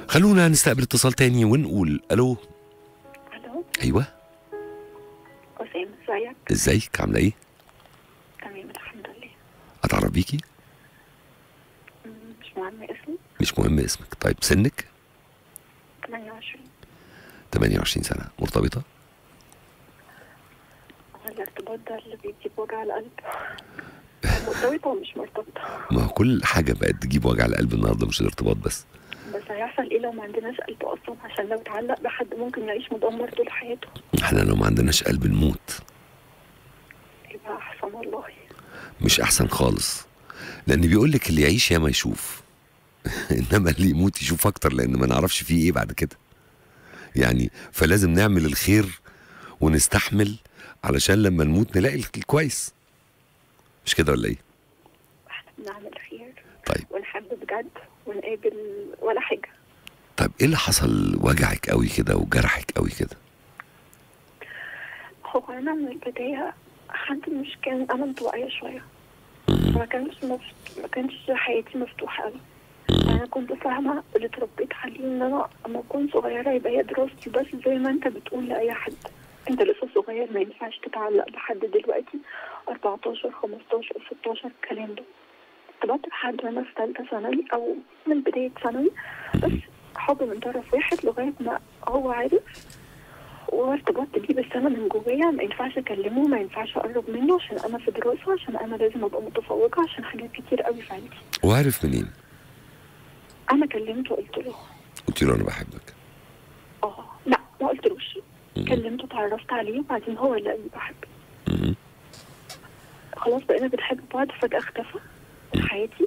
خلونا نستقبل اتصال تاني ونقول الو الو ايوه اسامه ازيك ازيك عامله ايه تمام الحمد لله اتعرف بيكي مم، مش مهم اسمي مش مهم اسمك طيب سنك 28 28 سنه مرتبطه هو الارتباط ده اللي بيجيب وجع القلب مرتبطه ومش مرتبطه ما هو كل حاجه بقت تجيب وجع القلب النهارده مش الارتباط بس بس هيحصل ايه لو ما عندناش قلب اصلا عشان لو اتعلق بحد ممكن يعيش مدمر طول حياته احنا لو ما عندناش قلب نموت يبقى احسن والله مش احسن خالص لان بيقول لك اللي يعيش يا ما يشوف انما اللي يموت يشوف اكتر لان ما نعرفش فيه ايه بعد كده يعني فلازم نعمل الخير ونستحمل علشان لما نموت نلاقي الكويس مش كده ولا ايه احنا بنعمل خير طيب ونحب بجد ونقابل ولا حاجه طيب ايه اللي حصل وجعك قوي كده وجرحك قوي كده هو انا من البدايه حد مش كان انا انطوائيه شويه مم. ما كانش مفت... ما كانش حياتي مفتوحه قوي انا كنت فاهمه اللي اتربيت عليه ان انا لما اكون صغيره يبقى هي دراستي بس زي ما انت بتقول لاي حد انت لسه صغير ما ينفعش تتعلق بحد دلوقتي 14 15 16 الكلام ده ارتبطت بحد وانا في ثالثه ثانوي او من بدايه ثانوي بس حب من طرف واحد لغايه ما هو عارف وارتبطت بيه بس انا من جوايا ما ينفعش اكلمه ما ينفعش اقرب منه عشان انا في دراسه عشان انا لازم ابقى متفوقه عشان حاجات كتير قوي في عيلتي وعارف منين انا كلمته قلت له قلت له انا بحبك اه لا ما قلتلوش مم. كلمته اتعرفت عليه وبعدين هو اللي قال لي بحبك مم. خلاص بقينا بنحب بعض فجأة اختفى من حياتي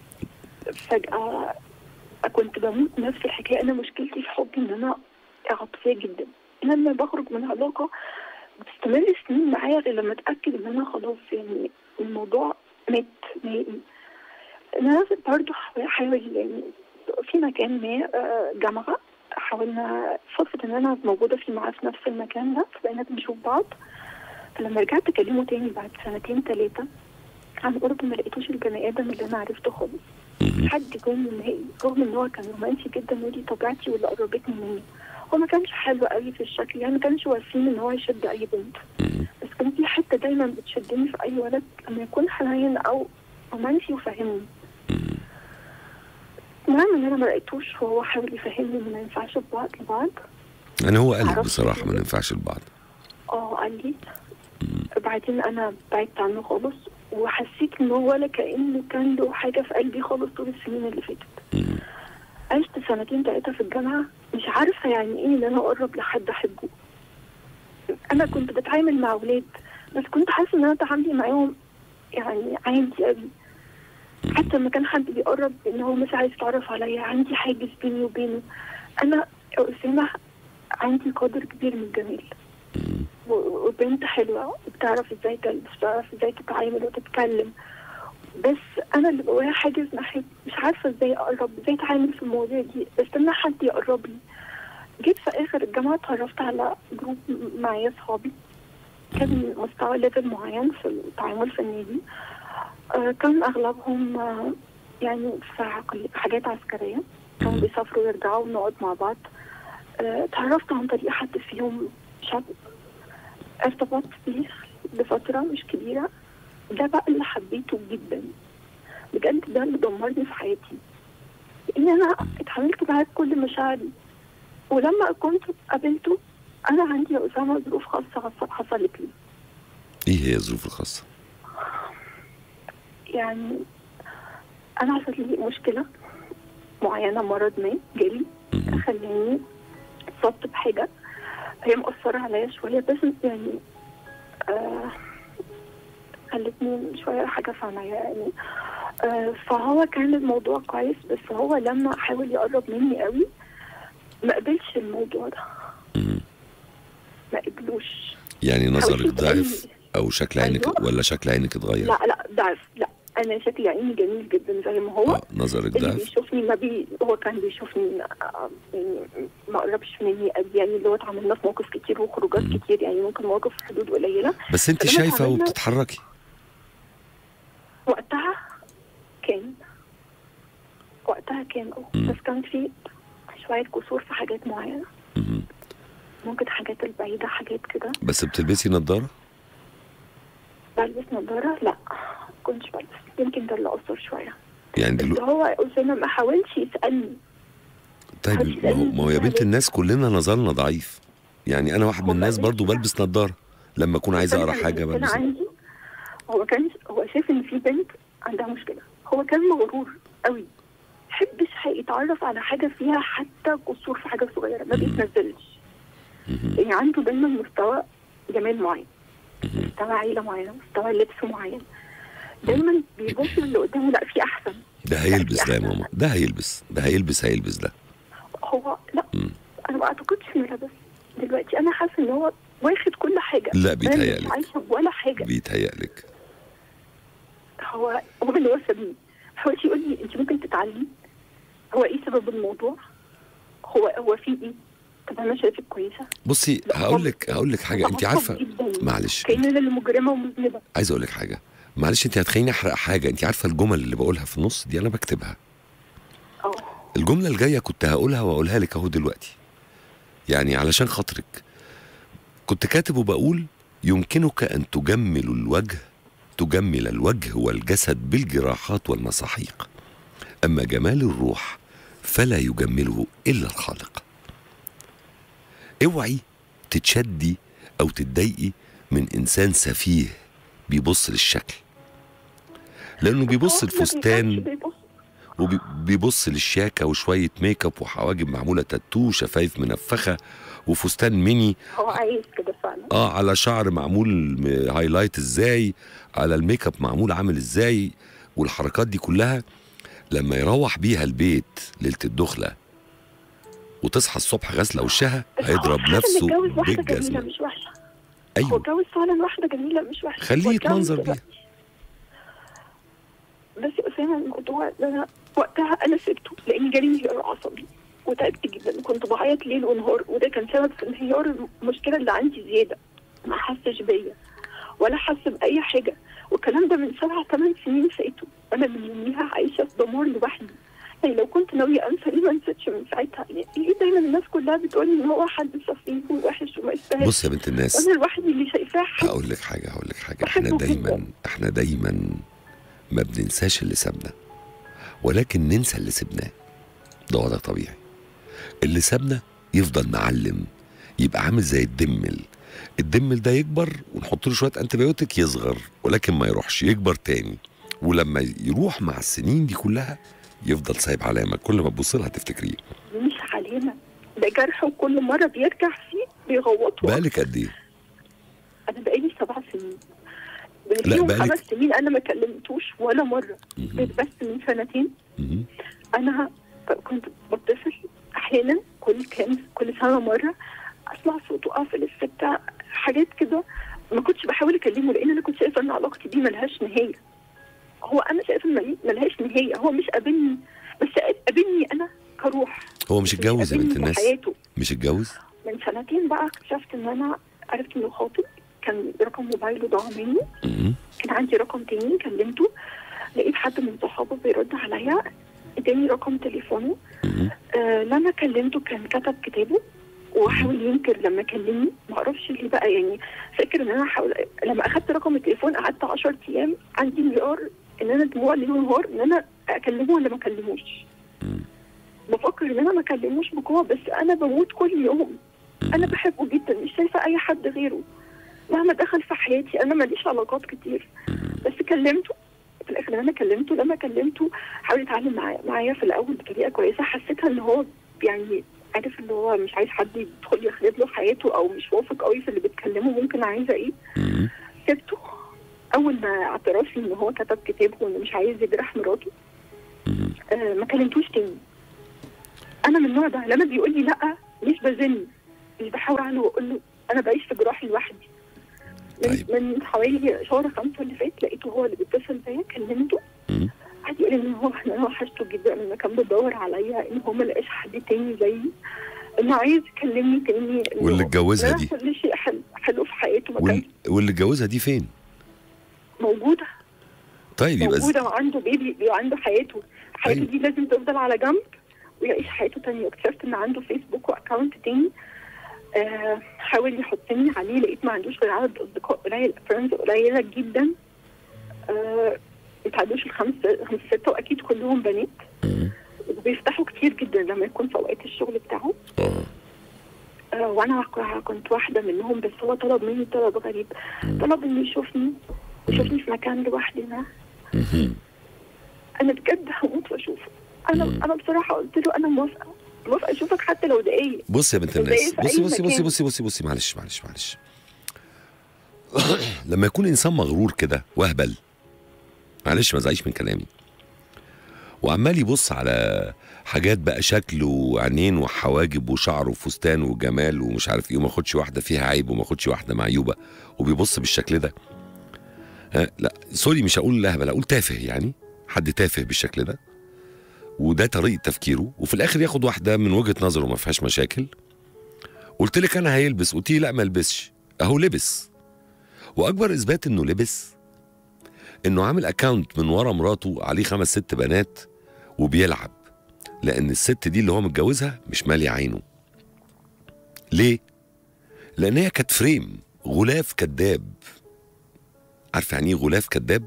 فجأة كنت بموت نفس الحكاية أنا مشكلتي في حبي إن أنا عاطفية جدا أنا لما بخرج من علاقة بتستمر سنين معايا غير لما أتأكد إن أنا خلاص يعني الموضوع مات نهائي أنا برضه حاول يعني في مكان ما آه، جامعة حاولنا صدفة إن أنا موجودة في معاه في نفس المكان ده فبقينا بنشوف بعض فلما رجعت اكلمه تاني بعد سنتين ثلاثة عن قرب ما لقيتوش البني ادم اللي انا عرفته خالص مم. حد جنن نهائي رغم ان هو كان رومانسي جدا ودي طبيعتي واللي قربتني منه هو ما كانش حلو قوي في الشكل يعني ما كانش وسيم ان هو يشد اي بنت مم. بس كان في حته دايما بتشدني في اي ولد لما يكون حنين او رومانسي وفاهمني مم. المهم ان انا ما لقيتوش وهو حاول يفهمني ان ما ينفعش ببعض لبعض يعني هو قال لك معرفش بصراحه ما ليه. ننفعش لبعض اه قال لي بعدين انا بعدت عنه خالص وحسيت ان هو ولا كانه كان له حاجه في قلبي خالص طول السنين اللي فاتت مم. عشت سنتين ثلاثه في الجامعه مش عارفه يعني ايه ان انا اقرب لحد احبه انا كنت بتعامل مع اولاد بس كنت حاسه ان انا تعاملي معاهم يعني عادي قوي حتى لما كان حد بيقرب ان هو مش عايز يتعرف عليا عندي حاجز بيني وبينه انا يا اسامه عندي قدر كبير من الجمال مم. و- وبنت حلوة وبتعرف ازاي تلبس بتعرف ازاي تتعامل وتتكلم بس انا اللي جوايا حاجز ناحية مش عارفة ازاي اقرب ازاي اتعامل في المواضيع دي بستنى حد يقرب لي جيت في اخر الجامعة اتعرفت على جروب م- معايا صحابي كان مستوى ليفل معين في التعامل في النادي آه، كان اغلبهم آه، يعني في عقل- حاجات عسكرية كانوا بيسافروا ويرجعوا ونقعد مع بعض آه، اتعرفت عن طريق حد فيهم شاب ارتبطت بيه لفترة مش كبيرة ده بقى اللي حبيته جدا بجد ده اللي دمرني في حياتي ان انا اتعاملت معاه بكل مشاعري ولما كنت قابلته انا عندي يا اسامه ظروف خاصه حص- حصلت لي ايه هي الظروف الخاصه يعني انا حصلت لي مشكله معينه مرض ما جالي مم. خلاني اتصبت بحاجه هي مؤثره عليا شويه بس يعني آه خلتني شويه حاجه في عينيا يعني آه فهو كان الموضوع كويس بس هو لما حاول يقرب مني قوي ما قبلش الموضوع ده مم. ما قبلوش يعني نظرك حاولت ضعف او شكل عينك أيوة. ولا شكل عينك اتغير لا لا ضعف لا انا شكلي عيني جميل جدا زي ما هو اه نظرك اللي ضعف بيشوفني ما بي هو كان بيشوفني آه، يعني ما قربش مني قوي يعني اللي هو اتعاملنا في مواقف كتير وخروجات مم. كتير يعني ممكن مواقف في حدود قليله بس انت فلما شايفه اتعاملنا- وبتتحركي وقتها كان وقتها كان اه مم. بس كان في شويه كسور في حاجات معينه مهم. ممكن حاجات البعيده حاجات كده بس بتلبسي نظاره بلبس نظاره لا كنتش بلبس يمكن ده اللي اثر شويه يعني بس دلوقتي هو اسامه ما حاولش يسالني طيب ما هو ما هو يا بنت الناس كلنا نظرنا ضعيف يعني انا واحد من هو الناس معلش برضو بقى. بلبس نظاره لما اكون عايز اقرا كان حاجه المشكلة بلبس عندي هو كان هو شايف ان في بنت عندها مشكله هو كان مغرور قوي يحبش يتعرف على حاجه فيها حتى قصور في حاجه صغيره ما بيتنزلش مهم. يعني عنده دايما مستوى جمال معين مهم. مستوى عيله معينه مستوى لبس معين دايما بيبص اللي قدامه لا في احسن ده هيلبس ده يا ماما ده هيلبس ده هيلبس هيلبس ده هو لا مم. انا ما اعتقدش انه لابس دلوقتي انا حاسه ان هو واخد كل حاجه لا أنا مش بيتهيألك عايشه ولا حاجه بيتهيألك هو هو اللي هو سابني حاول يقول لي انت ممكن تتعلمي هو ايه سبب الموضوع هو هو في ايه طب انا شايفك كويسه بصي لا هقول لك هقول لك حاجه انت متعصب عارفه جداً. معلش كأن انا اللي مجرمه ومذنبه عايز اقول لك حاجه معلش انت هتخليني احرق حاجه انت عارفه الجمل اللي بقولها في النص دي انا بكتبها اه الجمله الجايه كنت هقولها واقولها لك اهو دلوقتي يعني علشان خاطرك كنت كاتب وبقول يمكنك ان تجمل الوجه تجمل الوجه والجسد بالجراحات والمساحيق اما جمال الروح فلا يجمله الا الخالق اوعي تتشدي او تتضايقي من انسان سفيه بيبص للشكل لانه بيبص هو ما بيفهمش الفستان بيبص. وبيبص للشياكه وشويه ميك اب وحواجب معموله تاتو شفايف منفخه وفستان ميني هو عايز كده فعلا اه على شعر معمول م- هايلايت ازاي على الميك اب معمول عامل ازاي والحركات دي كلها لما يروح بيها البيت ليله الدخله وتصحى الصبح غاسله وشها بس هو هيضرب حاسة إن نفسه اتجوز واحده جميله بالجزمه مش وحشه هو ايوه اتجوز فعلا واحده جميله مش وحشه خليه هو اتجوز يتمنظر دلوقتي. بيها بس يا اسامه الموضوع ده انا وقتها انا سبته لان جالي انهيار عصبي وتعبت جدا كنت بعيط ليل ونهار وده كان سبب في انهيار المشكله اللي عندي زياده ما حسش بيا ولا حس باي حاجه والكلام ده من سبع ثمان سنين فاتوا انا من يوميها عايشه في دمار لوحدي يعني لو كنت ناويه انسى ليه ما نسيتش من ساعتها يعني ليه دايما الناس كلها بتقول ان هو حد سفيه ووحش وما يستاهلش بص يا بنت الناس وانا لوحدي اللي شايفاه حد هقول لك حاجه هقول لك حاجه احنا بحبه دايما جداً. احنا دايما ما بننساش اللي سابنا ولكن ننسى اللي سبناه ده وضع طبيعي اللي سابنا يفضل معلم يبقى عامل زي الدمل الدمل ده يكبر ونحط له شويه انتبيوتيك يصغر ولكن ما يروحش يكبر تاني ولما يروح مع السنين دي كلها يفضل سايب علامه كل ما تبص لها تفتكريه مش علينا ده جرح وكل مره بيرجع فيه بيغوطه بقالك قد ايه انا بقالي سبع سنين لا، فيهم بقالك- خمس سنين انا ما كلمتوش ولا مره مهم. بس من سنتين مهم. انا كنت بتصل احيانا كل كام كل سنه مره اسمع صوته قافل الستة حاجات كده ما كنتش بحاول اكلمه لان انا كنت شايفه ان علاقتي بيه ملهاش نهايه هو انا شايفه ان ملهاش نهايه هو مش قابلني بس قابلني انا كروح هو مش اتجوز يا قابلني بنت في الناس حياته مش اتجوز من سنتين بقى اكتشفت ان انا عرفت انه خاطب كان رقم موبايله ضاع مني مهم. كان عندي رقم تاني كلمته لقيت حد من صحابه بيرد عليا اداني رقم تليفونه مهم. آه لما كلمته كان كتب كتابه وحاول ينكر لما كلمني ما اعرفش ليه بقى يعني فاكر ان انا حاول لما اخدت رقم التليفون قعدت 10 ايام عندي انهيار ان انا دموع ليل ونهار ان انا اكلمه ولا ما اكلموش مم. بفكر ان انا ما اكلموش بقوه بس انا بموت كل يوم انا بحبه جدا مش شايفه اي حد غيره مهما دخل في حياتي انا ماليش علاقات كتير بس كلمته في الاخر انا كلمته لما كلمته حاول يتعامل معايا معايا في الاول بطريقه كويسه حسيتها ان هو يعني عارف اللي هو مش عايز حد يدخل يخرب له حياته او مش واثق قوي في اللي بيتكلمه ممكن عايزه ايه مهم. سبته اول ما اعترف لي ان هو كتب كتاب وانه مش عايز يجرح مراته مهم. آه ما كلمتوش تاني انا من النوع ده لما بيقول لي لا مش بزن مش بحاول عنه واقول له انا بعيش في جراحي لوحدي من, طيب. من حوالي شهر خمسة اللي فات لقيته هو اللي بيتصل بيا كلمته مهم. قعد يقول ان هو انا وحشته جدا ان كان بيدور عليا ان هو ما لقاش حد تاني زيي انه عايز يكلمني تاني إنه واللي اتجوزها أنا دي؟ كل شيء حلو حلو في حياته ما كانش وال... واللي اتجوزها دي فين؟ موجوده طيب يبقى ز... موجوده وعنده بيبي وعنده حياته حياته أيوة. دي لازم تفضل على جنب ويعيش حياته تانية واكتشفت ان عنده فيسبوك واكونت تاني آه حاول يحطني عليه لقيت ما عندوش غير عدد اصدقاء قليل فريندز قليله جدا آه ما تعدوش الخمسه خمسه سته واكيد كلهم بنات مم. وبيفتحوا كتير جدا لما يكون في اوقات الشغل بتاعه اه آه وانا ك- كنت واحده منهم بس هو طلب مني طلب غريب طلب انه يشوفني يشوفني في مكان لوحدنا مهم. انا بجد هموت واشوفه انا مم. انا بصراحه قلت له انا موافقه موافقه اشوفك حتى لو دقايق بص يا بنت زي الناس في أي بصي بصي بصي مكان. بصي بصي بصي معلش معلش معلش لما يكون انسان مغرور كده وهبل معلش ما زعيش من كلامي وعمال يبص على حاجات بقى شكل وعينين وحواجب وشعر وفستان وجمال ومش عارف ايه وما ياخدش واحده فيها عيب وما ياخدش واحده معيوبه وبيبص بالشكل ده ها لا سوري مش هقول لهبل اقول تافه يعني حد تافه بالشكل ده وده طريقه تفكيره وفي الاخر ياخد واحده من وجهه نظره ما فيهاش مشاكل قلت لك انا هيلبس قلت لي لا ما لبسش اهو لبس واكبر اثبات انه لبس انه عامل اكاونت من ورا مراته عليه خمس ست بنات وبيلعب لان الست دي اللي هو متجوزها مش مالي عينه ليه لان هي كانت فريم غلاف كذاب عارف يعني ايه غلاف كذاب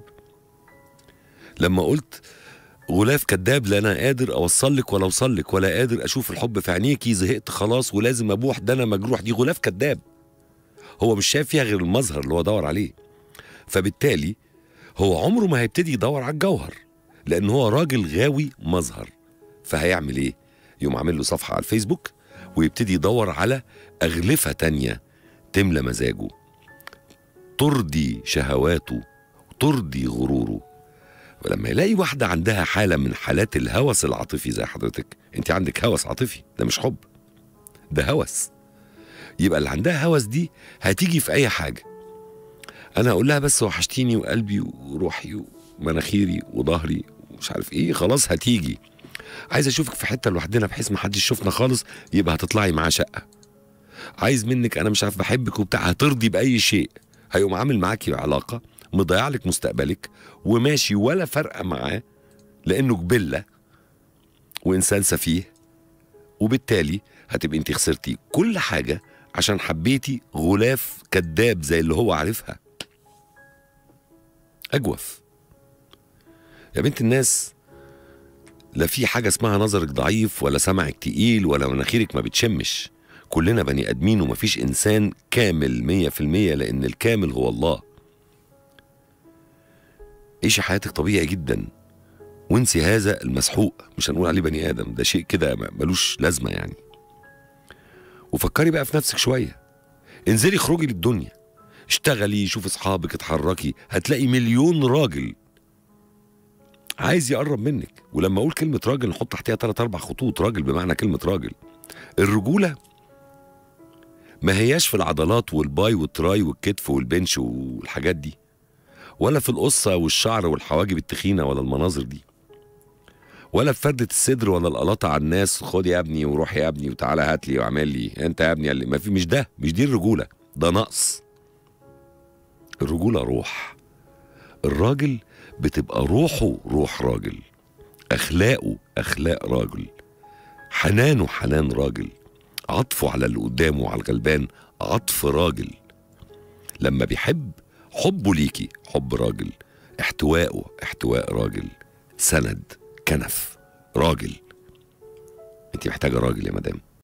لما قلت غلاف كذاب لا انا قادر اوصل لك ولا اوصل لك ولا قادر اشوف الحب في عينيكي زهقت خلاص ولازم ابوح ده انا مجروح دي غلاف كذاب هو مش شايف فيها غير المظهر اللي هو دور عليه فبالتالي هو عمره ما هيبتدي يدور على الجوهر لان هو راجل غاوي مظهر فهيعمل ايه يقوم عامل له صفحه على الفيسبوك ويبتدي يدور على اغلفه تانية تملى مزاجه ترضي شهواته ترضي غروره ولما يلاقي واحدة عندها حالة من حالات الهوس العاطفي زي حضرتك انت عندك هوس عاطفي ده مش حب ده هوس يبقى اللي عندها هوس دي هتيجي في اي حاجة انا اقول لها بس وحشتيني وقلبي وروحي ومناخيري وظهري ومش عارف ايه خلاص هتيجي عايز اشوفك في حتة لوحدنا بحيث ما حدش يشوفنا خالص يبقى هتطلعي معاه شقة عايز منك انا مش عارف بحبك وبتاع هترضي باي شيء هيقوم عامل معاكي علاقة مضيع لك مستقبلك وماشي ولا فرق معاه لانه جبله وانسان سفيه وبالتالي هتبقي انت خسرتي كل حاجه عشان حبيتي غلاف كذاب زي اللي هو عارفها اجوف يا بنت الناس لا في حاجه اسمها نظرك ضعيف ولا سمعك تقيل ولا مناخيرك ما بتشمش كلنا بني ادمين ومفيش انسان كامل مية في المية لان الكامل هو الله عيشي حياتك طبيعي جدا وانسي هذا المسحوق مش هنقول عليه بني ادم ده شيء كده م- ملوش لازمه يعني وفكري بقى في نفسك شويه انزلي اخرجي للدنيا اشتغلي شوفي اصحابك اتحركي هتلاقي مليون راجل عايز يقرب منك ولما اقول كلمه راجل نحط تحتها ثلاث اربع خطوط راجل بمعنى كلمه راجل الرجوله ما هياش في العضلات والباي والتراي والكتف والبنش والحاجات دي ولا في القصة والشعر والحواجب التخينة ولا المناظر دي ولا في فردة الصدر ولا القلاطة على الناس خد يا ابني وروح يا ابني وتعالى هات لي واعمل لي انت يا ابني اللي ما في مش ده مش دي الرجولة ده نقص الرجولة روح الراجل بتبقى روحه روح راجل أخلاقه أخلاق راجل حنانه حنان راجل عطفه على اللي قدامه وعلى الغلبان عطف راجل لما بيحب حبه ليكي حب راجل احتوائه احتواء راجل سند كنف راجل انت محتاجه راجل يا مدام